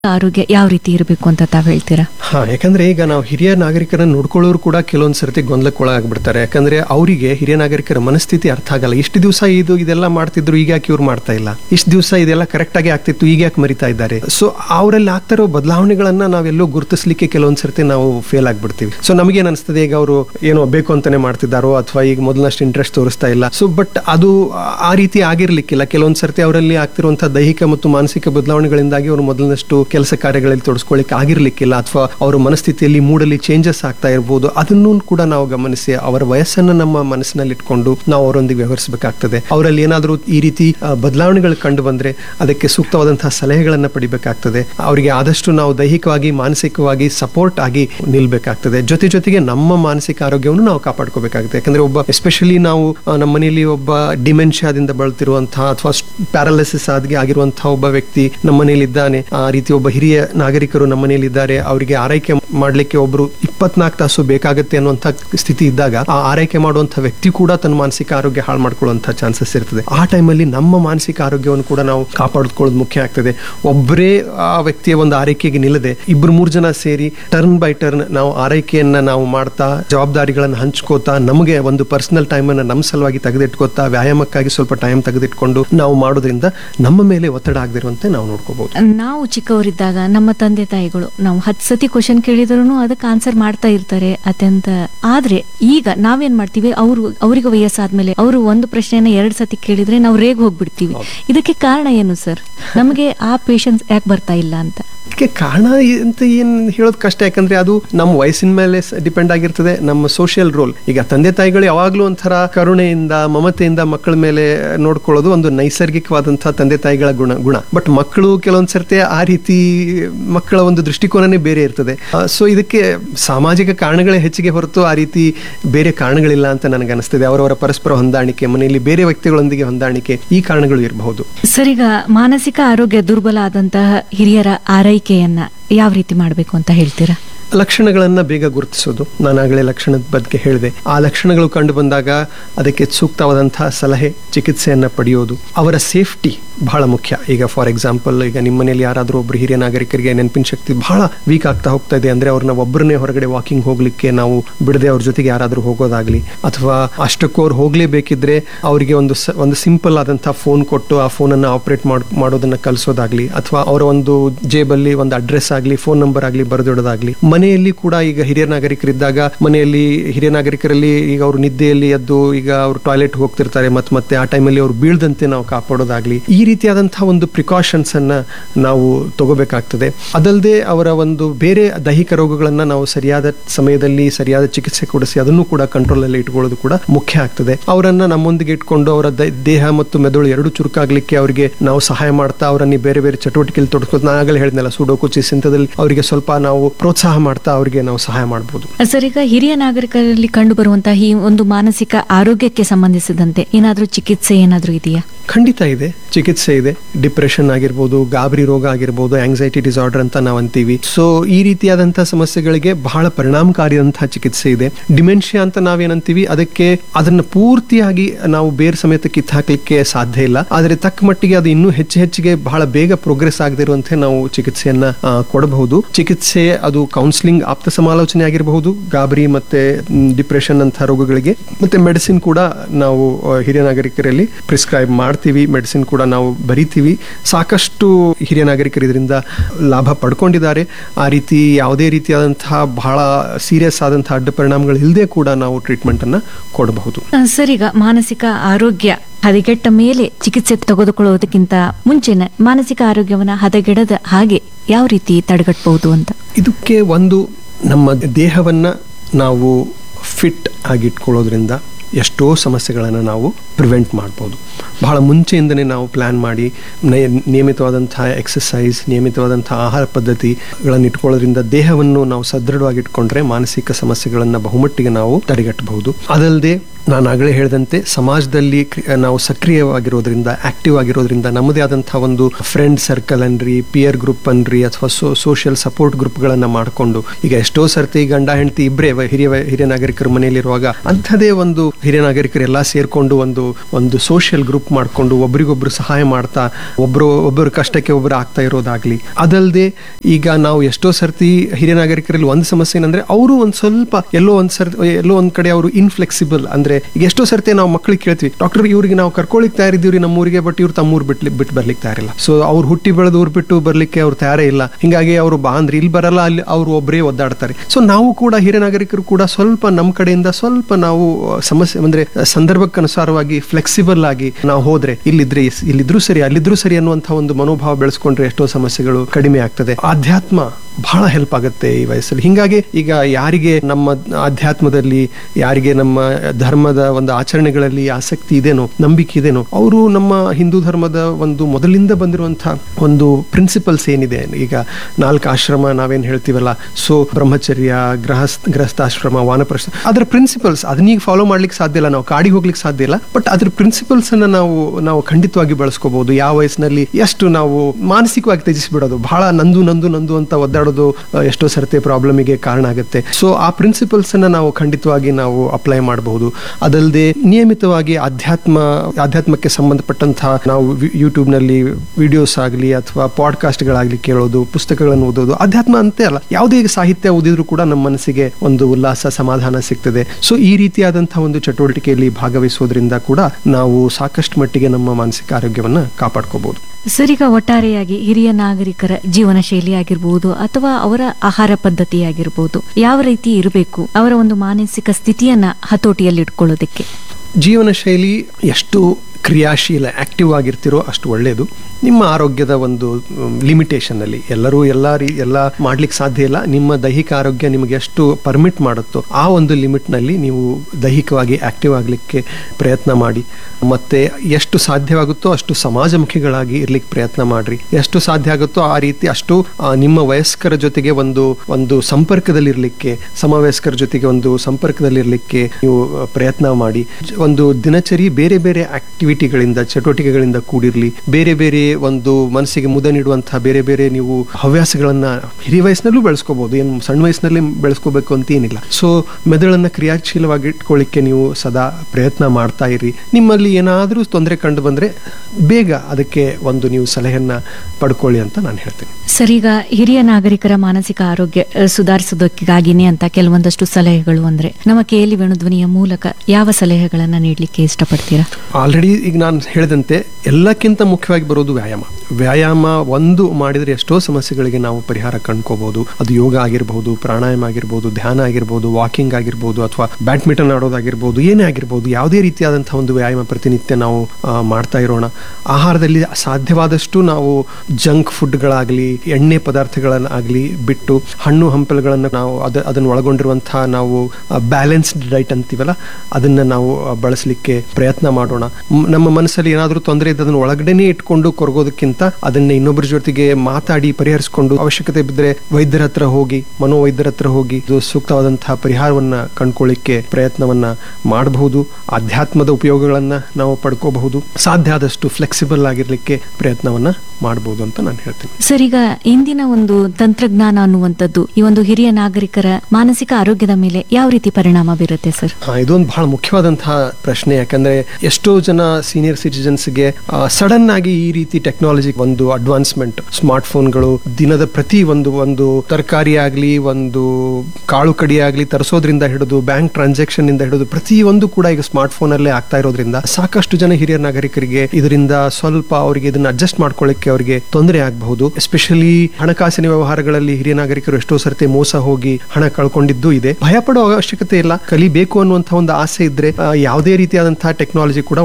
ಆರೋಗ್ಯ ಯಾವ ರೀತಿ ಇರಬೇಕು ಅಂತ ತಾವ್ ಹೇಳ್ತೀರಾ ಹಾ ಯಾಕಂದ್ರೆ ಈಗ ನಾವು ಹಿರಿಯ ನಾಗರಿಕರನ್ನ ನೋಡ್ಕೊಳ್ಳೋರು ಕೂಡ ಕೆಲವೊಂದ್ ಸರ್ತಿ ಗೊಂದಲಕ್ಕೊಳಗಾಗ್ಬಿಡ್ತಾರೆ ಯಾಕಂದ್ರೆ ಅವರಿಗೆ ಹಿರಿಯ ನಾಗರಿಕರ ಮನಸ್ಥಿತಿ ಅರ್ಥ ಆಗಲ್ಲ ಇಷ್ಟು ದಿವಸ ಇದು ಇದೆಲ್ಲ ಮಾಡ್ತಿದ್ರು ಈಗ ಯಾಕೆ ಇವ್ರು ಮಾಡ್ತಾ ಇಲ್ಲ ಇಷ್ಟು ದಿವಸ ಇದೆಲ್ಲ ಕರೆಕ್ಟ್ ಆಗಿ ಆಗ್ತಿತ್ತು ಈಗ ಯಾಕೆ ಮರಿತಾ ಇದ್ದಾರೆ ಸೊ ಅವರಲ್ಲಿ ಆಗ್ತಾ ಇರೋ ಬದಲಾವಣೆಗಳನ್ನ ನಾವೆಲ್ಲೋ ಗುರುತಿಸ್ಲಿಕ್ಕೆ ಕೆಲವೊಂದ್ ಸರ್ತಿ ನಾವು ಫೇಲ್ ಆಗ್ಬಿಡ್ತೀವಿ ಸೊ ನಮಗೇನ್ ಅನಿಸ್ತದೆ ಈಗ ಅವರು ಏನೋ ಬೇಕು ಅಂತಾನೆ ಮಾಡ್ತಿದ್ದಾರೋ ಅಥವಾ ಈಗ ಮೊದಲನಷ್ಟು ಇಂಟ್ರೆಸ್ಟ್ ತೋರಿಸ್ತಾ ಇಲ್ಲ ಸೊ ಬಟ್ ಅದು ಆ ರೀತಿ ಆಗಿರ್ಲಿಕ್ಕಿಲ್ಲ ಕೆಲವೊಂದ್ ಸರ್ತಿ ಅವರಲ್ಲಿ ಆಗ್ತಿರುವಂತಹ ದೈಹಿಕ ಮತ್ತು ಮಾನಸಿಕ ಬದಲಾವಣೆಗಳಿಂದಾಗಿ ಅವರು ಮೊದಲನಷ್ಟು ಕೆಲಸ ಕಾರ್ಯಗಳಲ್ಲಿ ತೊಡಸ್ಕೊಳ್ಳಿಕ್ಕೆ ಆಗಿರ್ಲಿಕ್ಕಿಲ್ಲ ಅಥವಾ ಅವರ ಮನಸ್ಥಿತಿಯಲ್ಲಿ ಮೂಡಲ್ಲಿ ಚೇಂಜಸ್ ಆಗ್ತಾ ಇರ್ಬೋದು ಅದನ್ನು ಕೂಡ ನಾವು ಗಮನಿಸಿ ಅವರ ವಯಸ್ಸನ್ನು ನಮ್ಮ ಮನಸ್ಸಿನಲ್ಲಿ ಇಟ್ಕೊಂಡು ನಾವು ಅವರೊಂದಿಗೆ ವ್ಯವಹರಿಸಬೇಕಾಗ್ತದೆ ಅವರಲ್ಲಿ ಏನಾದರೂ ಈ ರೀತಿ ಆ, ಬದಲಾವಣೆಗಳು ಕಂಡು ಬಂದ್ರೆ ಅದಕ್ಕೆ ಸೂಕ್ತವಾದಂತಹ ಸಲಹೆಗಳನ್ನ ಪಡಿಬೇಕಾಗ್ತದೆ ಅವರಿಗೆ ಆದಷ್ಟು ನಾವು ದೈಹಿಕವಾಗಿ ಮಾನಸಿಕವಾಗಿ ಸಪೋರ್ಟ್ ಆಗಿ ನಿಲ್ಬೇಕಾಗ್ತದೆ ಜೊತೆ ಜೊತೆಗೆ ನಮ್ಮ ಮಾನಸಿಕ ಆರೋಗ್ಯವನ್ನು ನಾವು ಕಾಪಾಡ್ಕೋಬೇಕಾಗುತ್ತೆ ಯಾಕಂದ್ರೆ ಒಬ್ಬ ಎಸ್ಪೆಷಲಿ ನಾವು ಆ, ನಮ್ಮ ಮನೆಯಲ್ಲಿ ಒಬ್ಬ ಡಿಮೆನ್ಷಿಯಾದಿಂದ ಬಳಲ್ತಿರುವಂತಹ ಅಥವಾ ಪ್ಯಾರಾಲಿಸಿಸ್ ಆಗಿ ಆಗಿರುವಂತಹ ಒಬ್ಬ ವ್ಯಕ್ತಿ ನಮ್ಮ ಮನೆಯಲ್ಲಿ ಇದ್ದಾನೆ ಆ ರೀತಿ ಒಬ್ಬ ಹಿರಿಯ ನಾಗರಿಕರು ನಮ್ಮ ಮನೆಯಲ್ಲಿ ಇದ್ದಾರೆ ಅವರಿಗೆ ಆರೈಕೆ ಮಾಡ್ಲಿಕ್ಕೆ ಒಬ್ರು ಇಪ್ಪತ್ನಾಲ್ಕು ತಾಸು ಬೇಕಾಗುತ್ತೆ ಅನ್ನುವಂಥ ಸ್ಥಿತಿ ಇದ್ದಾಗ ಆ ಆರೈಕೆ ಮಾಡುವಂಥ ವ್ಯಕ್ತಿ ಕೂಡ ತನ್ನ ಮಾನಸಿಕ ಆರೋಗ್ಯ ಹಾಳು ಮಾಡ್ಕೊಳ್ಳುವಂಥ ಚಾನ್ಸಸ್ ಇರ್ತದೆ ಆ ಟೈಮಲ್ಲಿ ನಮ್ಮ ಮಾನಸಿಕ ಆರೋಗ್ಯವನ್ನು ಕೂಡ ನಾವು ಕಾಪಾಡಿಕೊಳ್ಳೋದು ಮುಖ್ಯ ಆಗ್ತದೆ ಒಬ್ಬರೇ ಆ ವ್ಯಕ್ತಿಯ ಒಂದು ಆರೈಕೆಗೆ ನಿಲ್ಲದೆ ಇಬ್ರು ಮೂರು ಜನ ಸೇರಿ ಟರ್ನ್ ಬೈ ಟರ್ನ್ ನಾವು ಆರೈಕೆಯನ್ನ ನಾವು ಮಾಡ್ತಾ ಜವಾಬ್ದಾರಿಗಳನ್ನು ಹಂಚ್ಕೋತಾ ನಮಗೆ ಒಂದು ಪರ್ಸನಲ್ ಟೈಮನ್ನು ನಮ್ಮ ಸಲುವಾಗಿ ತೆಗೆದಿಟ್ಕೋತಾ ವ್ಯಾಯಾಮಕ್ಕಾಗಿ ಸ್ವಲ್ಪ ಟೈಮ್ ತೆಗೆದಿಟ್ಕೊಂಡು ನಾವು ಮಾಡೋದ್ರಿಂದ ನಮ್ಮ ಮೇಲೆ ಒತ್ತಡ ಆಗದಿರುವಂತೆ ನಾವು ನೋಡ್ಕೋಬಹುದು ನಾವು ಚಿಕ್ಕವರಿದ್ದಾಗ ನಮ್ಮ ತಂದೆ ತಾಯಿಗಳು ನಾವು ಹತ್ತು ಸತಿ ಕ್ವಶನ್ ಕೇಳಿದ್ರು ಅದಕ್ಕೆ ಆನ್ಸರ್ ಮಾಡ್ತಾ ಇರ್ತಾರೆ ಅತ್ಯಂತ ಆದ್ರೆ ಈಗ ನಾವೇನ್ ಮಾಡ್ತೀವಿ ಅವ್ರು ಅವ್ರಿಗೆ ವಯಸ್ಸಾದ್ಮೇಲೆ ಅವರು ಒಂದು ಪ್ರಶ್ನೆಯನ್ನ ಎರಡ್ ಸತಿ ಕೇಳಿದ್ರೆ ನಾವು ರೇಗ್ ಹೋಗ್ಬಿಡ್ತೀವಿ ಇದಕ್ಕೆ ಕಾರಣ ಏನು ಸರ್ ನಮಗೆ ಆ ಪೇಷನ್ಸ್ ಯಾಕೆ ಬರ್ತಾ ಇಲ್ಲ ಅಂತ ಇದಕ್ಕೆ ಕಾರಣ ಅಂತ ಏನ್ ಹೇಳೋದು ಕಷ್ಟ ಯಾಕಂದ್ರೆ ಅದು ನಮ್ಮ ವಯಸ್ಸಿನ ಮೇಲೆ ಡಿಪೆಂಡ್ ಆಗಿರ್ತದೆ ನಮ್ಮ ಸೋಷಿಯಲ್ ರೋಲ್ ಈಗ ತಂದೆ ತಾಯಿಗಳು ಯಾವಾಗ್ಲೂ ಒಂಥರ ಕರುಣೆಯಿಂದ ಮಮತೆಯಿಂದ ಮಕ್ಕಳ ಮೇಲೆ ನೋಡ್ಕೊಳ್ಳೋದು ಒಂದು ನೈಸರ್ಗಿಕವಾದಂತಹ ತಂದೆ ತಾಯಿಗಳ ಗುಣ ಗುಣ ಬಟ್ ಮಕ್ಕಳು ಕೆಲವೊಂದ್ ಸರ್ತಿ ಆ ರೀತಿ ಮಕ್ಕಳ ಒಂದು ದೃಷ್ಟಿಕೋನನೇ ಬೇರೆ ಇರ್ತದೆ ಸೊ ಇದಕ್ಕೆ ಸಾಮಾಜಿಕ ಕಾರಣಗಳೇ ಹೆಚ್ಚಿಗೆ ಹೊರತು ಆ ರೀತಿ ಬೇರೆ ಕಾರಣಗಳಿಲ್ಲ ಅಂತ ನನಗೆ ಅನಿಸ್ತದೆ ಅವರವರ ಪರಸ್ಪರ ಹೊಂದಾಣಿಕೆ ಮನೆಯಲ್ಲಿ ಬೇರೆ ವ್ಯಕ್ತಿಗಳೊಂದಿಗೆ ಹೊಂದಾಣಿಕೆ ಈ ಕಾರಣಗಳು ಇರಬಹುದು ಸರ್ ಈಗ ಮಾನಸಿಕ ಆರೋಗ್ಯ ದುರ್ಬಲ ಆದಂತಹ ಹಿರಿಯರ ಆರೈಕೆಯನ್ನ ಯಾವ ರೀತಿ ಮಾಡಬೇಕು ಅಂತ ಹೇಳ್ತೀರಾ ಲಕ್ಷಣಗಳನ್ನ ಬೇಗ ಗುರುತಿಸೋದು ನಾನು ಆಗಲೇ ಲಕ್ಷಣದ ಬಗ್ಗೆ ಹೇಳಿದೆ ಆ ಲಕ್ಷಣಗಳು ಕಂಡು ಬಂದಾಗ ಅದಕ್ಕೆ ಸೂಕ್ತವಾದಂತಹ ಸಲಹೆ ಚಿಕಿತ್ಸೆಯನ್ನ ಪಡೆಯೋದು ಅವರ ಸೇಫ್ಟಿ ಬಹಳ ಮುಖ್ಯ ಈಗ ಫಾರ್ ಎಕ್ಸಾಂಪಲ್ ಈಗ ನಿಮ್ಮ ಮನೆಯಲ್ಲಿ ಯಾರಾದರೂ ಒಬ್ರು ಹಿರಿಯ ನಾಗರಿಕರಿಗೆ ನೆನಪಿನ ಶಕ್ತಿ ಬಹಳ ವೀಕ್ ಆಗ್ತಾ ಹೋಗ್ತಾ ಇದೆ ಅಂದ್ರೆ ಅವ್ರನ್ನ ಒಬ್ಬರನ್ನೇ ಹೊರಗಡೆ ವಾಕಿಂಗ್ ಹೋಗ್ಲಿಕ್ಕೆ ನಾವು ಬಿಡದೆ ಅವ್ರ ಜೊತೆಗೆ ಯಾರಾದರೂ ಹೋಗೋದಾಗ್ಲಿ ಅಥವಾ ಅಷ್ಟಕ್ಕೂ ಅವ್ರು ಹೋಗ್ಲೇಬೇಕಿದ್ರೆ ಅವರಿಗೆ ಒಂದು ಸ- ಒಂದು ಸಿಂಪಲ್ ಆದಂತಹ ಫೋನ್ ಕೊಟ್ಟು ಆ ಫೋನನ್ನು ಆಪರೇಟ್ ಮಾಡ್ ಮಾಡೋದನ್ನ ಕಲಿಸೋದಾಗ್ಲಿ ಅಥವಾ ಅವರ ಒಂದು ಜೇಬಲ್ಲಿ ಒಂದು ಅಡ್ರೆಸ್ ಆಗಲಿ ಫೋನ್ ನಂಬರ್ ಆಗಲಿ ಬರೆದಿಡೋದಾಗ್ಲಿ ಮನೆಯಲ್ಲಿ ಕೂಡ ಈಗ ಹಿರಿಯ ನಾಗರಿಕರಿದ್ದಾಗ ಮನೆಯಲ್ಲಿ ಹಿರಿಯ ನಾಗರಿಕರಲ್ಲಿ ಈಗ ಅವರು ನಿದ್ದೆಯಲ್ಲಿ ಎದ್ದು ಈಗ ಅವರು ಟಾಯ್ಲೆಟ್ ಹೋಗ್ತಿರ್ತಾರೆ ಮತ್ತೆ ಮತ್ತೆ ಆ ಟೈಮಲ್ಲಿ ಅವ್ರು ಬೀಳ್ದಂತೆ ನಾವು ಕಾಪಾಡೋದಾಗ್ಲಿ ಈ ರೀತಿಯಾದಂತಹ ಒಂದು ಪ್ರಿಕಾಷನ್ಸ್ ಅನ್ನ ನಾವು ತಗೋಬೇಕಾಗ್ತದೆ ಅದಲ್ಲದೆ ಅವರ ಒಂದು ಬೇರೆ ದೈಹಿಕ ರೋಗಗಳನ್ನ ನಾವು ಸರಿಯಾದ ಸಮಯದಲ್ಲಿ ಸರಿಯಾದ ಚಿಕಿತ್ಸೆ ಕೊಡಿಸಿ ಅದನ್ನು ಕೂಡ ಕಂಟ್ರೋಲ್ ಅಲ್ಲಿ ಇಟ್ಕೊಳ್ಳೋದು ಕೂಡ ಮುಖ್ಯ ಆಗ್ತದೆ ಅವರನ್ನ ನಮ್ಮೊಂದಿಗೆ ಇಟ್ಕೊಂಡು ಅವರ ದ- ದೇಹ ಮತ್ತು ಮೆದುಳು ಎರಡು ಚುರುಕಾಗ್ಲಿಕ್ಕೆ ಅವರಿಗೆ ನಾವು ಸಹಾಯ ಮಾಡ್ತಾ ಅವರನ್ನ ಬೇರೆ ಬೇರೆ ಚಟುವಟಿಕೆಯಲ್ಲಿ ತೊಡಸ್ಕೊಂಡು ನಾನು ಆಗಲೇ ಹೇಳಿದ್ನಲ್ಲ ಸುಡೋಕು ಚೆಸ್ ಇಂಥದ್ದಲ್ಲಿ ಅವರಿಗೆ ಸ್ವಲ್ಪ ನಾವು ಪ್ರೋತ್ಸಾಹ ಮಾಡ್ತಾ ಅವರಿಗೆ ನಾವು ಸಹಾಯ ಮಾಡ್ಬೋದು ಸರ್ ಈಗ ಹಿರಿಯ ನಾಗರಿಕರಲ್ಲಿ ಕಂಡು ಬರುವಂತಹ ಈ ಒಂದು ಮಾನಸಿಕ ಆರೋಗ್ಯಕ್ಕೆ ಸಂಬಂಧಿಸಿದಂತೆ ಏನಾದ್ರೂ ಚಿಕಿತ್ಸೆ ಏನಾದ್ರೂ ಇದೆಯಾ ಖಂಡಿತ ಇದೆ ಚಿಕಿತ್ಸೆ ಇದೆ ಡಿಪ್ರೆಷನ್ ಆಗಿರ್ಬೋದು ಗಾಬರಿ ರೋಗ ಆಗಿರ್ಬೋದು ಆಂಗ್ಸೈಟಿ ಡಿಸಾರ್ಡರ್ ಅಂತ ನಾವು ಅಂತೀವಿ ಸೊ ಈ ರೀತಿಯಾದಂತಹ ಸಮಸ್ಯೆಗಳಿಗೆ ಬಹಳ ಪರಿಣಾಮಕಾರಿಯಾದಂತಹ ಚಿಕಿತ್ಸೆ ಇದೆ ಡಿಮೆನ್ಷಿಯಾ ಅಂತ ನಾವೇನಂತೀವಿ ಅದಕ್ಕೆ ಅದನ್ನ ಪೂರ್ತಿಯಾಗಿ ನಾವು ಬೇರೆ ಸಮೇತ ಕಿತ್ತು ಹಾಕ್ಲಿಕ್ಕೆ ಸಾಧ್ಯ ಇಲ್ಲ ಆದರೆ ತಕ್ಕ ಮಟ್ಟಿಗೆ ಅದು ಇನ್ನೂ ಹೆಚ್ಚು ಹೆಚ್ಚಿಗೆ ಬಹಳ ಬೇಗ ಪ್ರೋಗ್ರೆಸ್ ಆಗದಿರುವಂತೆ ನಾವು ಚಿಕಿತ್ಸೆಯನ್ನ ಆ, ಕೊಡಬಹುದು ಚಿಕಿತ್ಸೆ ಅದು ಕೌನ್ಸಿಲಿಂಗ್ ಆಪ್ತ ಸಮಾಲೋಚನೆ ಆಗಿರಬಹುದು ಗಾಬರಿ ಮತ್ತೆ ಡಿಪ್ರೆಷನ್ ಅಂತ ರೋಗಗಳಿಗೆ ಮತ್ತೆ ಮೆಡಿಸಿನ್ ಕೂಡ ನಾವು ಆ, ಹಿರಿಯ ನಾಗರಿಕರಲ್ಲಿ ಪ್ರಿಸ್ಕ್ರೈಬ್ ಮಾಡ್ತೀವಿ ಮೆಡಿಸಿನ್ ಕೂಡ ನಾವು ಬರಿತೀವಿ ಸಾಕಷ್ಟು ಹಿರಿಯ ನಾಗರಿಕರು ಇದರಿಂದ ಲಾಭ ಪಡ್ಕೊಂಡಿದ್ದಾರೆ ಆ ರೀತಿ ಯಾವುದೇ ರೀತಿಯಾದಂತಹ ಬಹಳ ಸೀರಿಯಸ್ ಆದಂತಹ ಅಡ್ಡ ಪರಿಣಾಮಗಳು ಇಲ್ಲದೆ ಕೂಡ ನಾವು ಟ್ರೀಟ್ಮೆಂಟ್ ಅನ್ನ ಕೊಡಬಹುದು ಆ, ಸರ್ ಈಗ ಮಾನಸಿಕ ಆರೋಗ್ಯ ಹದಗೆಟ್ಟ ಮೇಲೆ ಚಿಕಿತ್ಸೆ ತೆಗೆದುಕೊಳ್ಳುವುದಕ್ಕಿಂತ ಮುಂಚೆನೆ ಮಾನಸಿಕ ಆರೋಗ್ಯವನ್ನ ಹದಗೆಡದ ಹಾಗೆ ಯಾವ ರೀತಿ ತಡೆಗಟ್ಟಬಹುದು ಅಂತ ಇದಕ್ಕೆ ಒಂದು ನಮ್ಮ ದೇಹವನ್ನ ನಾವು ಫಿಟ್ ಆಗಿಟ್ಕೊಳ್ಳೋದ್ರಿಂದ ಎಷ್ಟೋ ಸಮಸ್ಯೆಗಳನ್ನು ನಾವು ಪ್ರಿವೆಂಟ್ ಮಾಡ್ಬೋದು ಬಹಳ ಮುಂಚೆಯಿಂದನೇ ನಾವು ಪ್ಲ್ಯಾನ್ ಮಾಡಿ ನಯ- ನಿಯಮಿತವಾದಂತಹ ಎಕ್ಸಸೈಸ್ ನಿಯಮಿತವಾದಂತಹ ಆಹಾರ ಪದ್ಧತಿಗಳನ್ನು ಇಟ್ಕೊಳ್ಳೋದ್ರಿಂದ ದೇಹವನ್ನು ನಾವು ಸದೃಢವಾಗಿ ಇಟ್ಕೊಂಡ್ರೆ ಮಾನಸಿಕ ಸಮಸ್ಯೆಗಳನ್ನು ಬಹುಮಟ್ಟಿಗೆ ನಾವು ತಡೆಗಟ್ಟಬಹುದು ಅದಲ್ಲದೆ ನಾನು ಆಗಲೇ ಹೇಳಿದಂತೆ ಸಮಾಜದಲ್ಲಿ ಕ್ರಿ- ನಾವು ಸಕ್ರಿಯವಾಗಿರೋದ್ರಿಂದ ಆಕ್ಟಿವ್ ಆಗಿರೋದ್ರಿಂದ ನಮ್ಮದೇ ಆದಂತಹ ಒಂದು ಫ್ರೆಂಡ್ ಸರ್ಕಲ್ ಅನ್ರಿ ಪಿಯರ್ ಗ್ರೂಪ್ ಅನ್ರಿ ಅಥವಾ ಸೋಷಿಯಲ್ ಸಪೋರ್ಟ್ ಗ್ರೂಪ್ಗಳನ್ನ ಮಾಡಿಕೊಂಡು ಈಗ ಎಷ್ಟೋ ಸರ್ತಿ ಗಂಡ ಹೆಂಡತಿ ಇಬ್ಬರೇ ಹಿರಿಯ ವಯ- ಹಿರಿಯ ನಾಗರಿಕರ ಮನೆಯಲ್ಲಿರುವಾಗ ಅಂಥದೇ ಒಂದು ಹಿರಿಯ ನಾಗರಿಕರೆಲ್ಲ ಸೇರ್ಕೊಂಡು ಒಂದು ಒಂದು ಸೋಷಿಯಲ್ ಗ್ರೂಪ್ ಮಾಡಿಕೊಂಡು ಒಬ್ರಿಗೊಬ್ರು ಸಹಾಯ ಮಾಡ್ತಾ ಒಬ್ರು ಒಬ್ಬರ ಕಷ್ಟಕ್ಕೆ ಒಬ್ರು ಆಗ್ತಾ ಇರೋದಾಗ್ಲಿ ಅದಲ್ಲದೆ ಈಗ ನಾವು ಎಷ್ಟೋ ಸರ್ತಿ ಹಿರಿಯ ನಾಗರಿಕರಲ್ಲಿ ಒಂದು ಸಮಸ್ಯೆ ಏನಂದ್ರೆ ಅವರು ಒಂದು ಸ್ವಲ್ಪ ಎಲ್ಲೋ ಒಂದ್ ಸರ್ ಎಲ್ಲೋ ಒಂದ್ ಕಡೆ ಅವರು ಇನ್ಫ್ಲೆಕ್ಸಿಬಲ್ ಅಂದ್ರೆ ಈಗ ಎಷ್ಟೋ ಸರ್ತಿ ನಾವು ಮಕ್ಕಳಿಗೆ ಕೇಳ್ತೀವಿ ಡಾಕ್ಟರ್ ಇವ್ರಿಗೆ ನಾವು ಕರ್ಕೊಳಿಕ್ ತಯಾರಿದ್ದೀವ್ರಿ ನಮ್ಮೂರಿಗೆ ಬಟ್ ಇವ್ರು ತಮ್ಮೂರ್ ಬಿಟ್ಟು ಬಿಟ್ಟು ಬರ್ಲಿಕ್ಕೆ ತಯಾರಿಲ್ಲ ಸೊ ಅವ್ರು ಹುಟ್ಟಿ ಬೆಳೆದು ಊರ್ ಬಿಟ್ಟು ಬರ್ಲಿಕ್ಕೆ ಅವ್ರು ತಯಾರೇ ಇಲ್ಲ ಹಿಂಗಾಗಿ ಅವರು ಬಾ ಅಂದ್ರೆ ಇಲ್ಲಿ ಬರಲ್ಲ ಅಲ್ಲಿ ಅವ್ರು ಒಬ್ಬರೇ ಒದ್ದಾಡ್ತಾರೆ ಸೊ ನಾವು ಕೂಡ ಹಿರಿಯ ನಾಗರಿಕರು ಕೂಡ ಸ್ವಲ್ಪ ನಮ್ಮ ಕಡೆಯಿಂದ ಸ್ವಲ್ಪ ನಾವು ಅಹ್, ಸಮಸ್ಯೆ ಅಂದ್ರೆ ಅಹ್, ಸಂದರ್ಭಕ್ಕೆ ಅನುಸಾರವಾಗಿ ಫ್ಲೆಕ್ಸಿಬಲ್ ಆಗಿ ನಾವು ಹೋದ್ರೆ ಇಲ್ಲಿದ್ರೆ ಇಸ್- ಇಲ್ಲಿದ್ರು ಸರಿ ಅಲ್ಲಿದ್ರು ಸರಿ ಅನ್ನುವಂಥ ಒಂದು ಮನೋಭಾವ ಬೆಳೆಸ್ಕೊಂಡ್ರೆ ಎಷ್ಟೋ ಸಮಸ್ಯೆಗಳು ಕಡಿಮೆ ಆಗ್ತದೆ ಆಧ್ಯಾತ್ಮ ಬಹಳ ಹೆಲ್ಪ್ ಆಗುತ್ತೆ ಈ ವಯಸ್ಸಲ್ಲಿ ಹಿಂಗಾಗಿ ಈಗ ಯಾರಿಗೆ ನಮ್ಮ ಆಧ್ಯಾತ್ಮದಲ್ಲಿ ಯಾರಿಗೆ ನಮ್ಮ ಧರ್ಮದ ಒಂದು ಆಚರಣೆಗಳಲ್ಲಿ ಆಸಕ್ತಿ ಇದೆನೋ ನಂಬಿಕೆ ಇದೆನೋ ಅವರು ನಮ್ಮ ಹಿಂದೂ ಧರ್ಮದ ಒಂದು ಮೊದಲಿಂದ ಬಂದಿರುವಂತಹ ಒಂದು ಪ್ರಿನ್ಸಿಪಲ್ಸ್ ಏನಿದೆ ಈಗ ನಾಲ್ಕು ಆಶ್ರಮ ನಾವೇನ್ ಹೇಳ್ತೀವಲ್ಲ ಸೊ ಬ್ರಹ್ಮಚರ್ಯ ಗೃಹಸ್ಥ ಗೃಹಸ್ಥಾಶ್ರಮ ವಾನಪ್ರಸ್ಥ ಅದರ ಪ್ರಿನ್ಸಿಪಲ್ಸ್ ಅದನ್ನೀಗ ಫಾಲೋ ಮಾಡ್ಲಿಕ್ಕೆ ಸಾಧ್ಯ ಇಲ್ಲ ನಾವು ಕಾಡಿಗೆ ಹೋಗ್ಲಿಕ್ಕೆ ಸಾಧ್ಯ ಇಲ್ಲ ಬಟ್ ಅದ್ರ ಪ್ರಿನ್ಸಿಪಲ್ಸ್ ಅನ್ನ ನಾವು ನಾವು ಖಂಡಿತವಾಗಿ ಬಳಸ್ಕೋಬಹುದು ಯಾವ ವಯಸ್ಸಿನಲ್ಲಿ ಎಷ್ಟು ನಾವು ಮಾನಸಿಕವಾಗಿ ತ್ಯಜಿಸ್ಬಿಡೋದು ಬಹಳ ನಂದು ನಂದು ನಂದು ಅಂತ ಒದ್ದಾಡೋದು ಆ, ಎಷ್ಟೋ ಸರ್ತಿ ಪ್ರಾಬ್ಲಮಿಗೆ ಕಾರಣ ಆಗುತ್ತೆ ಸೊ ಆ ಪ್ರಿನ್ಸಿಪಲ್ಸ್ ಅನ್ನ ನಾವು ಖಂಡಿತವಾಗಿ ನಾವು ಅಪ್ಲೈ ಮಾಡಬಹುದು ಅದಲ್ಲದೆ ನಿಯಮಿತವಾಗಿ ಅಧ್ಯಾತ್ಮ ಅಧ್ಯಾತ್ಮಕ್ಕೆ ಸಂಬಂಧಪಟ್ಟಂತಹ ನಾವು ಯೂಟ್ಯೂಬ್ ನಲ್ಲಿ ವಿಡಿಯೋಸ್ ಆಗಲಿ ಅಥವಾ ಪಾಡ್ಕಾಸ್ಟ್ ಗಳಾಗ್ಲಿ ಕೇಳೋದು ಪುಸ್ತಕಗಳನ್ನು ಓದೋದು ಅಧ್ಯಾತ್ಮ ಅಂತೆ ಅಲ್ಲ ಯಾವುದೇ ಸಾಹಿತ್ಯ ಓದಿದ್ರು ಕೂಡ ನಮ್ಮ ಮನಸ್ಸಿಗೆ ಒಂದು ಉಲ್ಲಾಸ ಸಮಾಧಾನ ಸಿಗ್ತದೆ ಸೊ ಈ ರೀತಿಯಾದಂತಹ ಒಂದು ಚಟುವಟಿಕೆಯಲ್ಲಿ ಭಾಗವಹಿಸೋದ್ರಿಂದ ಕೂಡ ನಾವು ಸಾಕಷ್ಟು ಮಟ್ಟಿಗೆ ನಮ್ಮ ಮಾನಸಿಕ ಆರೋಗ್ಯವನ್ನ ಕಾಪಾಡ್ಕೋಬಹುದು ಸರ್ ಈಗ ಒಟ್ಟಾರೆಯಾಗಿ ಹಿರಿಯ ನಾಗರಿಕರ ಜೀವನ ಶೈಲಿ ಆಗಿರ್ಬೋದು ಅಥವಾ ಅವರ ಆಹಾರ ಪದ್ಧತಿ ಆಗಿರ್ಬೋದು ಯಾವ ರೀತಿ ಇರಬೇಕು ಅವರ ಒಂದು ಮಾನಸಿಕ ಸ್ಥಿತಿಯನ್ನ ಹತೋಟಿಯಲ್ಲಿ ಇಟ್ಕೊಳ್ಳೋದಕ್ಕೆ ಜೀವನ ಶೈಲಿ ಎಷ್ಟು ಕ್ರಿಯಾಶೀಲ ಆಕ್ಟಿವ್ ಆಗಿರ್ತಿರೋ ಅಷ್ಟು ಒಳ್ಳೆಯದು ನಿಮ್ಮ ಆರೋಗ್ಯದ ಒಂದು ಲಿಮಿಟೇಷನ್ ಅಲ್ಲಿ ಎಲ್ಲರೂ ಎಲ್ಲ ರೀ ಎಲ್ಲ ಮಾಡ್ಲಿಕ್ಕೆ ಸಾಧ್ಯ ಇಲ್ಲ ನಿಮ್ಮ ದೈಹಿಕ ಆರೋಗ್ಯ ನಿಮಗೆ ಎಷ್ಟು ಪರ್ಮಿಟ್ ಮಾಡುತ್ತೋ ಆ ಒಂದು ಲಿಮಿಟ್ ನಲ್ಲಿ ನೀವು ದೈಹಿಕವಾಗಿ ಆಕ್ಟಿವ್ ಆಗಲಿಕ್ಕೆ ಪ್ರಯತ್ನ ಮಾಡಿ ಮತ್ತೆ ಎಷ್ಟು ಸಾಧ್ಯವಾಗುತ್ತೋ ಅಷ್ಟು ಸಮಾಜಮುಖಿಗಳಾಗಿ ಇರ್ಲಿಕ್ಕೆ ಪ್ರಯತ್ನ ಮಾಡ್ರಿ ಎಷ್ಟು ಸಾಧ್ಯ ಆಗುತ್ತೋ ಆ ರೀತಿ ಅಷ್ಟು ಆ, ನಿಮ್ಮ ವಯಸ್ಕರ ಜೊತೆಗೆ ಒಂದು ಒಂದು ಸಂಪರ್ಕದಲ್ಲಿರ್ಲಿಕ್ಕೆ ಸಮವಯಸ್ಕರ ಜೊತೆಗೆ ಒಂದು ಸಂಪರ್ಕದಲ್ಲಿರ್ಲಿಕ್ಕೆ ನೀವು ಆ, ಪ್ರಯತ್ನ ಮಾಡಿ ಜ- ಒಂದು ದಿನಚರಿ ಬೇರೆ ಬೇರೆ ಆಕ್ಟಿವಿಟಿಗಳಿಂದ ಚಟುವಟಿಕೆಗಳಿಂದ ಕೂಡಿರ್ಲಿ ಬೇರೆ ಬೇರೆ ಒಂದು ಮನಸ್ಸಿಗೆ ಮುದ ನೀಡುವಂತಹ ಬೇರೆ ಬೇರೆ ನೀವು ಹವ್ಯಾಸಗಳನ್ನ ಹಿರಿಯ ವಯಸ್ಸಿನಲ್ಲೂ ಬೆಳೆಸ್ಕೋಬಹುದು ಏನು ಸಣ್ಣ ವಯಸ್ಸಿನಲ್ಲಿ ಬೆಳೆಸ್ಕೋಬೇಕು ಅಂತ ಏನಿಲ್ಲ ಸೊ ಮೆದುಳನ್ನ ಕ್ರಿಯಾಶೀಲವಾಗಿ ಇಟ್ಕೊಳ್ಳಿಕ್ಕೆ ನೀವು ಸದಾ ಪ್ರಯತ್ನ ಮಾಡ್ತಾ ಇರಿ ನಿಮ್ಮಲ್ಲಿ ಏನಾದರೂ ತೊಂದರೆ ಕಂಡು ಬಂದ್ರೆ ಬೇಗ ಅದಕ್ಕೆ ಒಂದು ನೀವು ಸಲಹೆಯನ್ನ ಪಡ್ಕೊಳ್ಳಿ ಅಂತ ನಾನು ಹೇಳ್ತೀನಿ ಸರ್ ಈಗ ಹಿರಿಯ ನಾಗರಿಕರ ಮಾನಸಿಕ ಆರೋಗ್ಯ ಅ, ಸುಧಾರಿಸೋದಕ್ಕಾಗಿನೇ ಅಂತ ಕೆಲವೊಂದಷ್ಟು ಸಲಹೆಗಳು ಅಂದ್ರೆ ನಮ್ಮ ಕೇಳಿ ವೇಣುಧ್ವನಿಯ ಮೂಲಕ ಯಾವ ಸಲಹೆಗಳನ್ನ ನೀಡಲಿಕ್ಕೆ ಇಷ್ಟಪಡ್ತೀರಾ ಆಲ್ರೆಡಿ ಈಗ ನಾನು ಹೇಳಿದಂತೆ ಎಲ್ಲಕ್ಕಿಂತ ಮುಖ್ಯವಾಗಿ ಬರೋದು ವ್ಯಾಯಾಮ ವ್ಯಾಯಾಮ ಒಂದು ಮಾಡಿದ್ರೆ ಎಷ್ಟೋ ಸಮಸ್ಯೆಗಳಿಗೆ ನಾವು ಪರಿಹಾರ ಕಂಡ್ಕೋಬಹುದು ಅದು ಯೋಗ ಆಗಿರಬಹುದು ಪ್ರಾಣಾಯಾಮ ಆಗಿರ್ಬೋದು ಧ್ಯಾನ ಆಗಿರ್ಬೋದು ವಾಕಿಂಗ್ ಆಗಿರ್ಬೋದು ಅಥವಾ ಬ್ಯಾಡ್ಮಿಂಟನ್ ಆಡೋದಾಗಿರ್ಬೋದು ಏನೇ ಆಗಿರ್ಬೋದು ಯಾವುದೇ ರೀತಿಯಾದಂತಹ ಒಂದು ವ್ಯಾಯಾಮ ಪ್ರತಿನಿತ್ಯ ನಾವು ಆ, ಮಾಡ್ತಾ ಇರೋಣ ಆಹಾರದಲ್ಲಿ ಸಾಧ್ಯವಾದಷ್ಟು ನಾವು ಜಂಕ್ ಫುಡ್ಗಳಾಗಲಿ ಎಣ್ಣೆ ಪದಾರ್ಥಗಳನ್ನಾಗಲಿ ಬಿಟ್ಟು ಹಣ್ಣು ಹಂಪಲುಗಳನ್ನು ನಾವು ಅದ ಅದನ್ನು ಒಳಗೊಂಡಿರುವಂತಹ ನಾವು ಬ್ಯಾಲೆನ್ಸ್ಡ್ ಡೈಟ್ ಅಂತೀವಲ್ಲ ಅದನ್ನ ನಾವು ಆ, ಬಳಸಲಿಕ್ಕೆ ಪ್ರಯತ್ನ ಮಾಡೋಣ ಮ್- ನಮ್ಮ ಮನಸ್ಸಲ್ಲಿ ಏನಾದರೂ ತೊಂದರೆ ಇದ್ದ ಅದನ್ನು ಒಳಗಡೆನೆ ಇಟ್ಕೊಂಡು ಕೊರಗೋದಕ್ಕಿಂತ ಅದನ್ನ ಇನ್ನೊಬ್ಬರ ಜೊತೆಗೆ ಮಾತಾಡಿ ಪರಿಹರಿಸಿಕೊಂಡು ಅವಶ್ಯಕತೆ ಬಿದ್ದರೆ ವೈದ್ಯರ ಹತ್ರ ಹೋಗಿ ಮನೋವೈದ್ಯರ ಹತ್ರ ಹೋಗಿ ಇದು ಸೂಕ್ತವಾದಂತಹ ಪರಿಹಾರವನ್ನ ಕಂಡ್ಕೊಳ್ಳಿಕ್ಕೆ ಪ್ರಯತ್ನವನ್ನ ಮಾಡಬಹುದು ಆಧ್ಯಾತ್ಮದ ಉಪಯೋಗಗಳನ್ನ ನಾವು ಪಡ್ಕೋಬಹುದು ಸಾಧ್ಯ ಆದಷ್ಟು ಫ್ಲೆಕ್ಸಿಬಲ್ ಆಗಿರ್ಲಿಕ್ಕೆ ಪ್ರಯತ್ನವನ್ನ ಮಾಡಬಹುದು ಅಂತ ನಾನು ಹೇಳ್ತೀನಿ ಸರ್ ಈಗ ಇಂದಿನ ಒಂದು ತಂತ್ರಜ್ಞಾನ ಅನ್ನುವಂಥದ್ದು ಈ ಒಂದು ಹಿರಿಯ ನಾಗರಿಕರ ಮಾನಸಿಕ ಆರೋಗ್ಯದ ಮೇಲೆ ಯಾವ ರೀತಿ ಪರಿಣಾಮ ಬೀರುತ್ತೆ ಸರ್ ಆ, ಇದೊಂದು ಬಹಳ ಮುಖ್ಯವಾದಂತಹ ಪ್ರಶ್ನೆ ಯಾಕಂದ್ರೆ ಎಷ್ಟೋ ಜನ ಸೀನಿಯರ್ ಸಿಟಿಜನ್ಸ್ಗೆ ಸಡನ್ ಆಗಿ ಈ ರೀತಿ ಟೆಕ್ನಾಲಜಿ ಒಂದು ಅಡ್ವಾನ್ಸ್ಮೆಂಟ್ ಸ್ಮಾರ್ಟ್ ಫೋನ್ಗಳು ದಿನದ ಪ್ರತಿ ಒಂದು ಒಂದು ತರಕಾರಿ ಆಗ್ಲಿ ಒಂದು ಕಾಳು ಕಡಿ ಆಗ್ಲಿ ತರಿಸೋದ್ರಿಂದ ಹಿಡಿದು ಬ್ಯಾಂಕ್ ಟ್ರಾನ್ಸಾಕ್ಷನ್ ಇಂದ ಹಿಡಿದು ಪ್ರತಿಯೊಂದು ಕೂಡ ಈಗ ಸ್ಮಾರ್ಟ್ ಫೋನ್ ಅಲ್ಲೇ ಆಗ್ತಾ ಇರೋದ್ರಿಂದ ಸಾಕಷ್ಟು ಜನ ಹಿರಿಯ ನಾಗರಿಕರಿಗೆ ಇದರಿಂದ ಸ್ವಲ್ಪ ಅವರಿಗೆ ಇದನ್ನ ಅಡ್ಜಸ್ಟ್ ಮಾಡ್ಕೊಳ್ಳಿಕ್ಕೆ ಅವರಿಗೆ ತೊಂದರೆ ಆಗಬಹುದು ಎಸ್ಪೆಷಲಿ ಹಣಕಾಸಿನ ವ್ಯವಹಾರಗಳಲ್ಲಿ ಹಿರಿಯ ನಾಗರಿಕರು ಎಷ್ಟೋ ಸರ್ತಿ ಮೋಸ ಹೋಗಿ ಹಣ ಕಳ್ಕೊಂಡಿದ್ದು ಇದೆ ಭಯ ಪಡೋ ಅವಶ್ಯಕತೆ ಇಲ್ಲ ಕಲಿಬೇಕು ಅನ್ನುವಂತಹ ಒಂದು ಆಸೆ ಇದ್ರೆ ಆ, ಯಾವುದೇ ರೀತಿಯಾದಂತಹ ಟೆಕ್ನಾಲಜಿ ಕೂಡ ಒಂದ್ ಎರಡು ದಿವಸ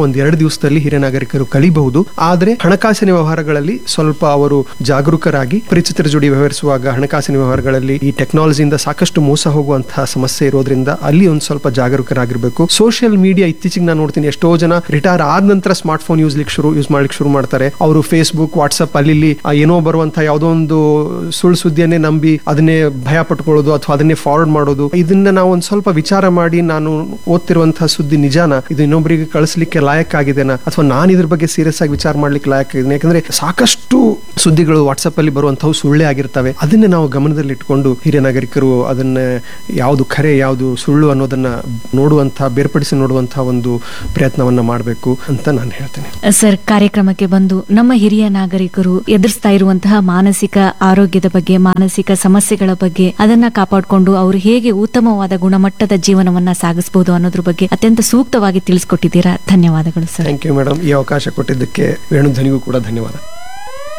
ದಿವಸದಲ್ಲಿ ಹಿರಿಯ ನಾಗರಿಕರು ಕಲಿಬಹುದು ಆದ್ರೆ ಹಣಕಾಸಿನ ವ್ಯವಹಾರಗಳಲ್ಲಿ ಸ್ವಲ್ಪ ಅವರು ಜಾಗರೂಕರಾಗಿ ಪರಿಚಿತರ ಜೋಡಿ ವ್ಯವಹರಿಸುವಾಗ ಹಣಕಾಸಿನ ವ್ಯವಹಾರಗಳಲ್ಲಿ ಈ ಟೆಕ್ನಾಲಜಿಯಿಂದ ಸಾಕಷ್ಟು ಮೋಸ ಹೋಗುವಂತಹ ಸಮಸ್ಯೆ ಇರೋದ್ರಿಂದ ಅಲ್ಲಿ ಒಂದು ಸ್ವಲ್ಪ ಜಾಗರೂಕರಾಗಿರ್ಬೇಕು ಸೋಷಿಯಲ್ ಮೀಡಿಯಾ ಇತ್ತೀಚೆಗೆ ನಾನು ನೋಡ್ತೀನಿ ಎಷ್ಟೋ ಜನ ರಿಟೈರ್ ಆದ ನಂತರ ಸ್ಮಾರ್ಟ್ ಫೋನ್ ಯೂಸ್ಲಿಕ್ಕೆ ಶುರು ಯೂಸ್ ಮಾಡ್ಲಿಕ್ಕೆ ಶುರು ಮಾಡ್ತಾರೆ ಅವರು ಫೇಸ್ಬುಕ್ ವಾಟ್ಸಪ್ ಅಲ್ಲಿ ಇಲ್ಲಿ ಆ ಏನೋ ಬರುವಂತಹ ಯಾವುದೋ ಒಂದು ಸುಳ್ಳು ಸುದ್ದಿಯನ್ನೇ ನಂಬಿ ಅದನ್ನೇ ಭಯ ಪಟ್ಕೊಳ್ಳೋದು ಅಥವಾ ಅದನ್ನೇ ಫಾರ್ವರ್ಡ್ ಮಾಡೋದು ಇದನ್ನ ನಾವು ಒಂದು ಸ್ವಲ್ಪ ವಿಚಾರ ಮಾಡಿ ನಾನು ಓದ್ತಿರುವಂತಹ ಸುದ್ದಿ ನಿಜಾನ ಇದು ಇನ್ನೊಬ್ಬರಿಗೆ ಕಳಿಸ್ಲಿಕ್ಕೆ ಲಾಯಕ್ ಆಗಿದೆನಾ ಅಥವಾ ನಾನು ಇದ್ರ ಬಗ್ಗೆ ಸೀರಿಯಸ್ ಆಗಿ ವಿಚಾರ ಮಾಡ್ಲಿಕ್ಕೆ ಲಾಯಕ್ ಆಗಿದ್ದೇನೆ ಯಾಕಂದ್ರೆ ಸಾಕಷ್ಟು ಸುದ್ದಿಗಳು ವಾಟ್ಸಪ್ ಅಲ್ಲಿ ಬರುವಂತವು ಸುಳ್ಳೇ ಆಗಿರ್ತವೆ ಅದನ್ನೇ ನಾವು ಗಮನದಲ್ಲಿ ಇಟ್ಕೊಂಡು ಹಿರಿಯ ನಾಗರಿಕರು ಅದನ್ನ ಯಾವುದು ಖರೆ ಯಾವುದು ಸುಳ್ಳು ಅನ್ನೋದನ್ನ ನೋಡುವಂತಹ ಬೇರ್ಪಡಿಸಿ ನೋಡುವಂತಹ ಒಂದು ಪ್ರಯತ್ನವನ್ನ ಮಾಡಬೇಕು ಅಂತ ನಾನು ಹೇಳ್ತೇನೆ ಸರ್ ಕಾರ್ಯಕ್ರಮಕ್ಕೆ ಬಂದು ನಮ್ಮ ಹಿರಿಯ ನಾಗರಿಕರು ಎದುರಿಸ್ತಾ ಇರುವಂತಹ ಮಾನಸಿಕ ಆರೋಗ್ಯದ ಬಗ್ಗೆ ಮಾನಸಿಕ ಸಮಸ್ಯೆಗಳ ಬಗ್ಗೆ ಅದನ್ನ ಕಾಪಾಡಿಕೊಂಡು ಅವರು ಹೇಗೆ ಉತ್ತಮವಾದ ಗುಣಮಟ್ಟದ ಜೀವನವನ್ನ ಸಾಗಿಸಬಹುದು ಅನ್ನೋದ್ರ ಬಗ್ಗೆ ಅತ್ಯಂತ ಸೂಕ್ತವಾಗಿ ತಿಳಿಸ್ಕೊಟ್ಟಿದ್ದೀರಾ ಧನ್ಯವಾದಗಳು ಸರ್ ಥ್ಯಾಂಕ್ ಯು ಮೇಡಮ್ ಈ ಅವಕಾಶ ಕೊಟ್ಟಿದ್ದಕ್ಕೆ ವೇಣುಧ್ವನಿಗೂ ಕೂಡ ಧನ್ಯವಾದ